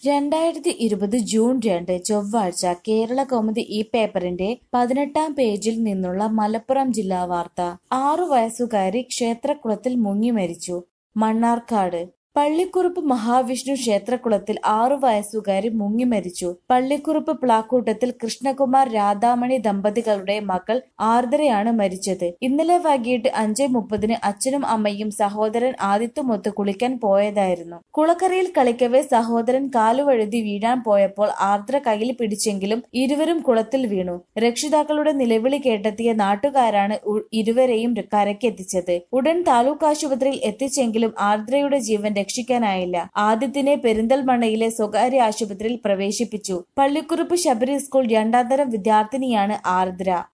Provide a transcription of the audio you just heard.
രണ്ടായിരത്തി ഇരുപത് ജൂൺ രണ്ട് ചൊവ്വാഴ്ച കേരളകൗമുദി ഈ പേപ്പറിന്റെ പതിനെട്ടാം പേജിൽ നിന്നുള്ള മലപ്പുറം ജില്ലാ വാർത്ത ആറു വയസ്സുകാരി ക്ഷേത്രക്കുളത്തിൽ മുങ്ങി മരിച്ചു മണ്ണാർക്കാട് പള്ളിക്കുറുപ്പ് മഹാവിഷ്ണു ക്ഷേത്രക്കുളത്തിൽ ആറു വയസ്സുകാരി മുങ്ങി മരിച്ചു പള്ളിക്കുറുപ്പ് പ്ലാക്കൂട്ടത്തിൽ കൃഷ്ണകുമാർ രാധാമണി ദമ്പതികളുടെ മകൾ ആർദ്രയാണ് മരിച്ചത് ഇന്നലെ വൈകിട്ട് അഞ്ച് മുപ്പതിന് അച്ഛനും അമ്മയും സഹോദരൻ ആദിത്യമൊത്ത് കുളിക്കാൻ പോയതായിരുന്നു കുളക്കരയിൽ കളിക്കവേ സഹോദരൻ കാലുവഴുതി വീഴാൻ പോയപ്പോൾ ആർദ്ര കയ്യിൽ പിടിച്ചെങ്കിലും ഇരുവരും കുളത്തിൽ വീണു രക്ഷിതാക്കളുടെ നിലവിളി കേട്ടെത്തിയ നാട്ടുകാരാണ് ഉ- ഇരുവരെയും കരക്കെത്തിച്ചത് ഉടൻ താലൂക്ക് ആശുപത്രിയിൽ എത്തിച്ചെങ്കിലും ആർദ്രയുടെ ജീവൻ രക്ഷിക്കാനായില്ല ആദിത്യനെ പെരിന്തൽമണ്ണയിലെ സ്വകാര്യ ആശുപത്രിയിൽ പ്രവേശിപ്പിച്ചു പള്ളിക്കുറുപ്പ് ശബരി സ്കൂൾ രണ്ടാം തരം വിദ്യാർത്ഥിനിയാണ് ആർദ്ര